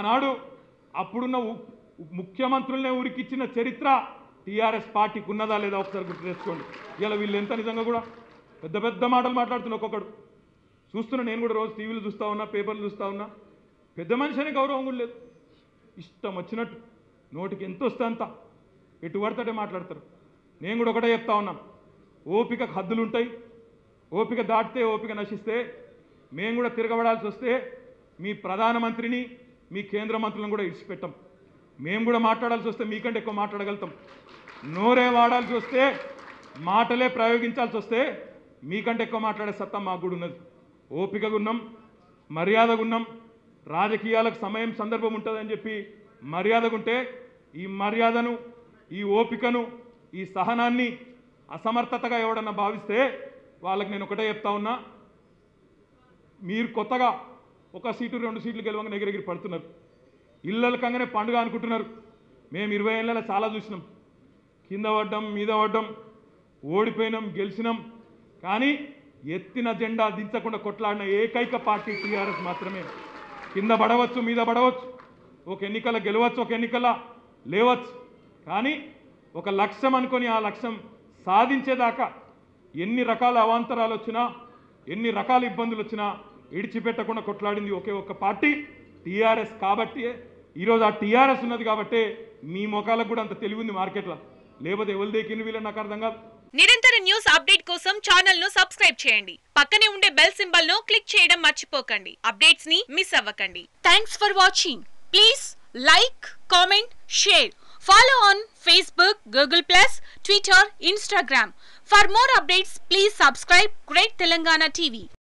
ఆనాడు అప్పుడున్న ఉ- ముఖ్యమంత్రులనే ఉరికిచ్చిన చరిత్ర టీఆర్ఎస్ పార్టీకి ఉన్నదా లేదా ఒకసారి గుర్తు తెచ్చుకోండి ఇలా వీళ్ళు ఎంత నిజంగా కూడా పెద్ద పెద్ద మాటలు మాట్లాడుతున్న ఒక్కొక్కడు చూస్తున్నా నేను కూడా రోజు టీవీలు చూస్తా ఉన్నా పేపర్లు చూస్తా ఉన్నా పెద్ద మనిషి అనే గౌరవం కూడా లేదు ఇష్టం వచ్చినట్టు నోటికి ఎంత వస్తే అంత ఎటు పడితే మాట్లాడతారు నేను కూడా ఒకటే చెప్తా ఉన్నా ఓపికకు హద్దులు ఉంటాయి ఓపిక దాటితే ఓపిక నశిస్తే మేము కూడా తిరగబడాల్సి వస్తే మీ ప్రధానమంత్రిని మీ కేంద్ర మంత్రులను కూడా ఇడిచిపెట్టాం మేము కూడా మాట్లాడాల్సి వస్తే మీకంటే ఎక్కువ మాట్లాడగలుగుతాం నోరే వాడాల్సి వస్తే మాటలే ప్రయోగించాల్సి వస్తే మీకంటే ఎక్కువ మాట్లాడే సత్తా మాకు కూడా ఉన్నది ఓపికగా ఉన్నాం మర్యాదగా ఉన్నాం రాజకీయాలకు సమయం సందర్భం ఉంటుందని చెప్పి మర్యాదగా ఉంటే ఈ మర్యాదను ఈ ఓపికను ఈ సహనాన్ని అసమర్థతగా ఎవడన్నా భావిస్తే వాళ్ళకి నేను ఒకటే చెప్తా ఉన్నా మీరు కొత్తగా ఒక సీటు రెండు సీట్లు గెలవంగా ఎగిరెగిరి పడుతున్నారు ఇళ్ళలకంగానే పండుగ అనుకుంటున్నారు మేము ఇరవై ఏళ్ళలో చాలా చూసినాం కింద పడ్డం మీద పడ్డం ఓడిపోయినాం గెలిచినాం కానీ ఎత్తిన జెండా దించకుండా కొట్లాడిన ఏకైక పార్టీ టీఆర్ఎస్ మాత్రమే కింద పడవచ్చు మీద పడవచ్చు ఒక ఎన్నికల గెలవచ్చు ఒక ఎన్నికల లేవచ్చు కానీ ఒక లక్ష్యం అనుకొని ఆ లక్ష్యం సాధించేదాకా ఎన్ని రకాల అవాంతరాలు వచ్చినా ఎన్ని రకాల ఇబ్బందులు వచ్చినా ఇడిచిపెట్టకుండా కొట్లాడింది ఒకే ఒక్క పార్టీ టీఆర్ఎస్ కాబట్టి ఈరోజు ఆ టీఆర్ఎస్ ఉన్నది కాబట్టి మీ ముఖాలకు కూడా అంత తెలివి ఉంది మార్కెట్లో లేకపోతే ఎవరు దేకింది వీళ్ళని నాకు అర్థం కాదు నిరంతర న్యూస్ అప్డేట్ కోసం ఛానల్ ను సబ్స్క్రైబ్ చేయండి పక్కనే ఉండే బెల్ సింబల్ ను క్లిక్ చేయడం మర్చిపోకండి అప్డేట్స్ ని మిస్ అవ్వకండి thanks for watching please like comment share follow on Facebook Google plus Twitter Instagram for more updates please subscribe great Telangana TV